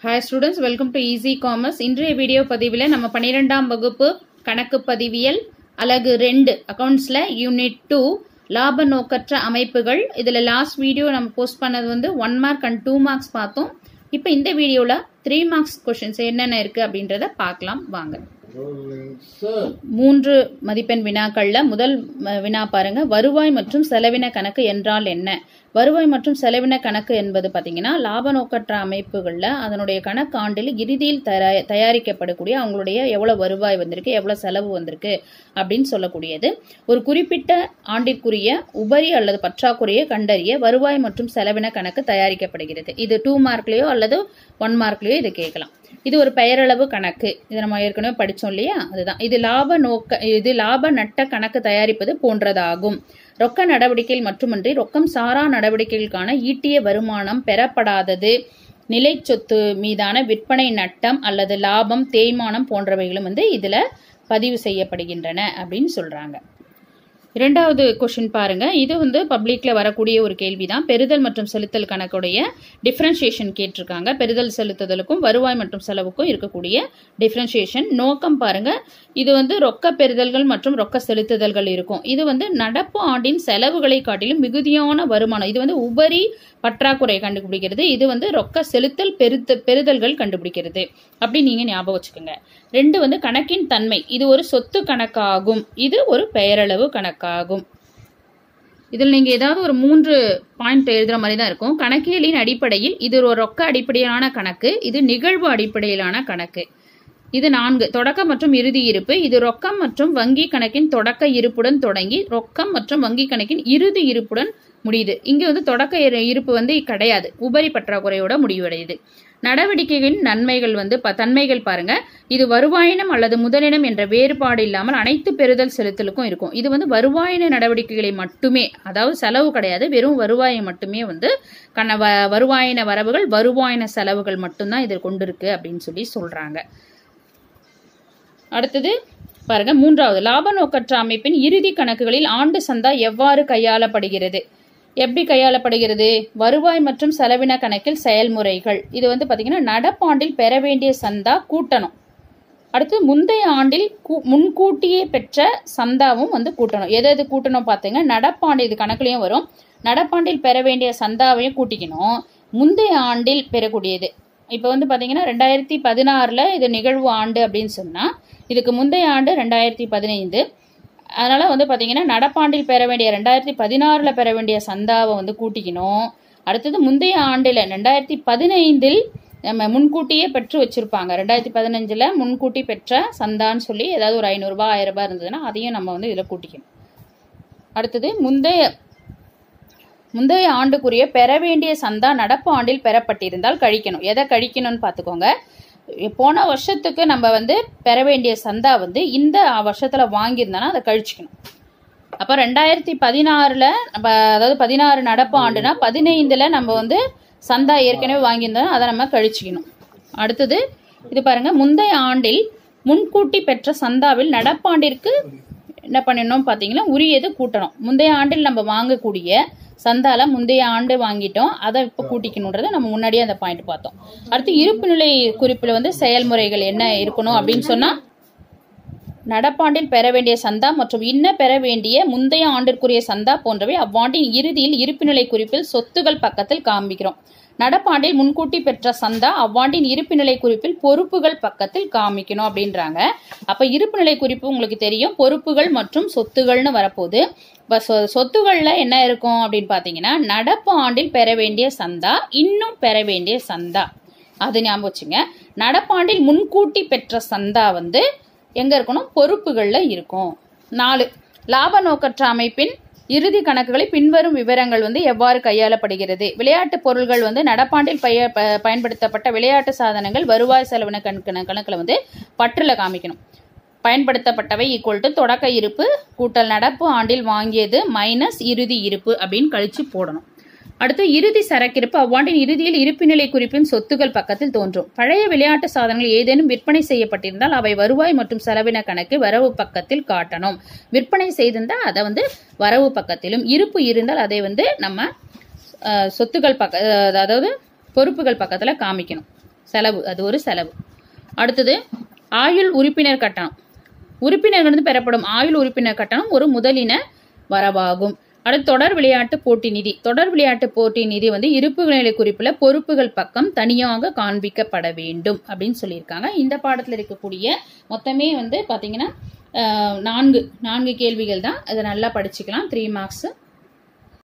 hi students welcome to easy commerce இன்றைய video பதிவில் நம்ம பன்னிரெண்டாம் வகுப்பு கணக்கு பதிவியல் அலகு ரெண்டு அக்கவுண்ட்ஸில் யூனிட் டூ லாப நோக்கற்ற அமைப்புகள் இதில் லாஸ்ட் வீடியோ நம்ம போஸ்ட் பண்ணது வந்து one mark and two marks பார்த்தோம் இப்போ இந்த வீடியோவில் த்ரீ மார்க்ஸ் கொஷின்ஸ் என்னென்ன இருக்குது அப்படின்றத பார்க்கலாம் வாங்க மூன்று மதிப்பெண் வினாக்கள்ல முதல் ம- வினா பாருங்க வருவாய் மற்றும் செலவின கணக்கு என்றால் என்ன வருவாய் மற்றும் செலவின கணக்கு என்பது பாத்தீங்கன்னா லாப நோக்கற்ற அமைப்புகள்ல அதனுடைய கணக்கு ஆண்டில் இறுதியில் தயா- தயாரிக்கப்படக்கூடிய அவங்களுடைய எவ்வளவு வருவாய் வந்திருக்கு எவ்வளவு செலவு வந்திருக்கு அப்படின்னு சொல்லக்கூடியது ஒரு குறிப்பிட்ட ஆண்டிற்குரிய உபரி அல்லது பற்றாக்குறையை கண்டறிய வருவாய் மற்றும் செலவின கணக்கு தயாரிக்கப்படுகிறது இது டூ மார்க்லயோ அல்லது ஒன் மார்க்லயோ இது கேட்கலாம் இது ஒரு பெயரளவு கணக்கு இதை நம்ம ஏற்கனவே படிச்சோம் இல்லையா அதுதான் இது லாப நோக்க இது லாப நட்ட கணக்கு தயாரிப்பது போன்றதாகும் ரொக்க நடவடிக்கைகள் மட்டுமின்றி ரொக்கம் சாரா நடவடிக்கைகளுக்கான ஈட்டிய வருமானம் பெறப்படாதது நிலை சொத்து மீதான விற்பனை நட்டம் அல்லது லாபம் தேய்மானம் போன்றவைகளும் வந்து இதுல பதிவு செய்யப்படுகின்றன அப்படின்னு சொல்றாங்க இரண்டாவது கொஷின் பாருங்க இது வந்து பப்ளிக்ல வரக்கூடிய ஒரு கேள்விதான் பெறுதல் மற்றும் செலுத்தல் கணக்குடைய டிஃபரன்ஷியேஷன் கேட்டிருக்காங்க பெறுதல் செலுத்துதலுக்கும் வருவாய் மற்றும் செலவுக்கும் இருக்கக்கூடிய டிஃபரன்ஷியேஷன் நோக்கம் பாருங்க இது வந்து ரொக்க பெறுதல்கள் மற்றும் ரொக்க செலுத்துதல்கள் இருக்கும் இது வந்து நடப்பு ஆண்டின் செலவுகளை காட்டிலும் மிகுதியான வருமானம் இது வந்து உபரி பற்றாக்குறை கண்டுபிடிக்கிறது இது வந்து ரொக்க செலுத்தல் பெருத்த பெறுதல்கள் கண்டுபிடிக்கிறது அப்படி நீங்க ஞாபகம் வச்சுக்கோங்க ரெண்டு வந்து கணக்கின் தன்மை இது ஒரு சொத்து கணக்காகும் இது ஒரு பெயரளவு கணக்காகும் இதில் நீங்கள் ஏதாவது ஒரு மூன்று பாயிண்ட் எழுதுற மாதிரி தான் இருக்கும் கணக்கியலின் அடிப்படையில் இது ஒரு ரொக்க அடிப்படையிலான கணக்கு இது நிகழ்வு அடிப்படையிலான கணக்கு இது நான்கு தொடக்க மற்றும் இறுதி இருப்பு இது ரொக்கம் மற்றும் வங்கி கணக்கின் தொடக்க இருப்புடன் தொடங்கி ரொக்கம் மற்றும் வங்கி கணக்கின் இறுதி இருப்புடன் முடியுது இங்க வந்து தொடக்க இரு- இருப்பு வந்து கிடையாது உபரி பற்றாக்குறையோட முடிவடையுது நடவடிக்கைகளின் நன்மைகள் வந்து ப- தன்மைகள் பாருங்க இது வருவாயினம் அல்லது முதலினம் என்ற வேறுபாடு இல்லாமல் அனைத்து பெறுதல் செலுத்தலுக்கும் இருக்கும் இது வந்து வருவாயின நடவடிக்கைகளை மட்டுமே அதாவது செலவு கிடையாது வெறும் வருவாயை மட்டுமே வந்து கண வ- வருவாயின வரவுகள் வருவாயின செலவுகள் மட்டும்தான் இதில் கொண்டிருக்கு அப்படின்னு சொல்லி சொல்றாங்க அடுத்தது பாருங்க மூன்றாவது லாப நோக்கற்ற அமைப்பின் இறுதி கணக்குகளில் ஆண்டு சந்தா எவ்வாறு கையாளப்படுகிறது எப்படி கையாளப்படுகிறது வருவாய் மற்றும் செலவின கணக்கில் செயல்முறைகள் இது வந்து பாத்தீங்கன்னா நடப்பாண்டில் பெற வேண்டிய சந்தா கூட்டணும் அடுத்து முந்தைய ஆண்டில் கூ- முன்கூட்டியே பெற்ற சந்தாவும் வந்து கூட்டணும் எது எது கூட்டணும் பார்த்தீங்க நடப்பாண்டு இது கணக்குலையும் வரும் நடப்பாண்டில் பெற வேண்டிய சந்தாவையும் கூட்டிக்கணும் முந்தைய ஆண்டில் பெறக்கூடியது இப்போ வந்து பார்த்தீங்கன்னா ரெண்டாயிரத்தி பதினாறில் இது நிகழ்வு ஆண்டு அப்படின்னு சொன்னால் இதுக்கு முந்தைய ஆண்டு ரெண்டாயிரத்தி பதினைந்து அதனால் வந்து பார்த்தீங்கன்னா நடப்பாண்டில் பெற வேண்டிய ரெண்டாயிரத்தி பதினாறில் பெற வேண்டிய சந்தாவை வந்து கூட்டிக்கணும் அடுத்தது முந்தைய ஆண்டில் ரெண்டாயிரத்தி பதினைந்தில் நம்ம முன்கூட்டியே பெற்று வச்சிருப்பாங்க ரெண்டாயிரத்தி பதினஞ்சில் முன்கூட்டி பெற்ற சந்தான்னு சொல்லி ஏதாவது ஒரு ஐநூறுரூபா ஆயிரம் ரூபாய் இருந்ததுன்னா அதையும் நம்ம வந்து இதில் கூட்டிக்கணும் அடுத்தது முந்தைய முந்தைய ஆண்டுக்குரிய பெற வேண்டிய சந்தா நடப்பு ஆண்டில் பெறப்பட்டிருந்தால் கழிக்கணும் எதை கழிக்கணும்னு பார்த்துக்கோங்க போன வருஷத்துக்கு நம்ம வந்து பெற வேண்டிய சந்தா வந்து இந்த வருஷத்துல வாங்கியிருந்தோன்னா அதை கழிச்சுக்கணும் அப்போ ரெண்டாயிரத்தி பதினாறுல நம்ம அதாவது பதினாறு நடப்பு ஆண்டுனா பதினைந்துல நம்ம வந்து சந்தா ஏற்கனவே வாங்கியிருந்தோம் அதை நம்ம கழிச்சுக்கணும் அடுத்தது இது பாருங்க முந்தைய ஆண்டில் முன்கூட்டி பெற்ற சந்தாவில் நடப்பாண்டிற்கு என்ன பண்ணிடணும் பார்த்தீங்கன்னா உரியது கூட்டணும் முந்தைய ஆண்டில் நம்ம வாங்கக்கூடிய சந்தால முந்தைய ஆண்டு வாங்கிட்டோம் அதை இப்போ கூட்டிக்கணுன்றதை நம்ம முன்னாடியே அந்த பாயிண்ட் பார்த்தோம் அடுத்து இருப்பு நிலை குறிப்பில் வந்து செயல்முறைகள் என்ன இருக்கணும் அப்படின்னு சொன்னா நடப்பாண்டில் பெற வேண்டிய சந்தா மற்றும் இன்ன பெற வேண்டிய முந்தைய ஆண்டிற்குரிய சந்தா போன்றவை அவ்வாண்டின் இறுதியில் இருப்புநிலை குறிப்பில் சொத்துகள் பக்கத்தில் காண்பிக்கிறோம் நடப்பாண்டில் முன்கூட்டி பெற்ற சந்தா அவ்வாண்டின் இருப்புநிலை குறிப்பில் பொறுப்புகள் பக்கத்தில் காமிக்கணும் அப்படின்றாங்க அப்ப இருப்புநிலை குறிப்பு உங்களுக்கு தெரியும் பொறுப்புகள் மற்றும் சொத்துகள்னு வரப்போகுது இப்ப சொ- சொத்துகள்ல என்ன இருக்கும் அப்படின்னு பாத்தீங்கன்னா நடப்பு ஆண்டில் பெற வேண்டிய சந்தா இன்னும் பெற வேண்டிய சந்தா அது ஞாபகம் வச்சுங்க நடப்பாண்டில் முன்கூட்டி பெற்ற சந்தா வந்து எங்க இருக்கணும் பொறுப்புகள்ல இருக்கும் நாலு லாப நோக்கற்ற அமைப்பின் இறுதி கணக்குகளை பின்வரும் விவரங்கள் வந்து எவ்வாறு கையாளப்படுகிறது விளையாட்டு பொருள்கள் வந்து நடப்பாண்டில் பய ப- பயன்படுத்தப்பட்ட விளையாட்டு சாதனங்கள் வருவாய் செலவின கணக்கு கணக்கில் வந்து பற்றுல காமிக்கணும் பயன்படுத்தப்பட்டவை ஈக்குவல் டு தொடக்க இருப்பு கூட்டல் நடப்பு ஆண்டில் வாங்கியது மைனஸ் இறுதி இருப்பு அப்படின்னு கழிச்சு போடணும் அடுத்து இறுதி சரக்கிருப்பு அவ்வாண்டின் இறுதியில் இருப்புநிலை குறிப்பின் சொத்துகள் பக்கத்தில் தோன்றும் பழைய விளையாட்டு சாதனங்கள் ஏதேனும் விற்பனை செய்யப்பட்டிருந்தால் அவை வருவாய் மற்றும் செலவின கணக்கு வரவு பக்கத்தில் காட்டணும் விற்பனை செய்திருந்தால் அதை வந்து வரவு பக்கத்திலும் இருப்பு இருந்தால் அதை வந்து நம்ம அஹ், சொத்துகள் பக்க அஹ், அதாவது பொறுப்புகள் பக்கத்தில் காமிக்கணும் செலவு அது ஒரு செலவு அடுத்தது ஆயுள் உறுப்பினர் கட்டணம் உறுப்பினர்களிருந்து பெறப்படும் ஆயுள் உறுப்பினர் கட்டணம் ஒரு முதலின வரவாகும் அடுத்து தொடர் விளையாட்டு போட்டி நிதி தொடர் விளையாட்டு போட்டி நிதி வந்து இருப்பு நிலை குறிப்பில் பொறுப்புகள் பக்கம் தனியாக காண்பிக்கப்பட வேண்டும் அப்படின்னு சொல்லியிருக்காங்க இந்த பாடத்தில் இருக்கக்கூடிய மொத்தமே வந்து பார்த்தீங்கன்னா அஹ், நான்கு நான்கு கேள்விகள் தான் அதை நல்லா படிச்சுக்கலாம் த்ரீ மார்க்ஸ்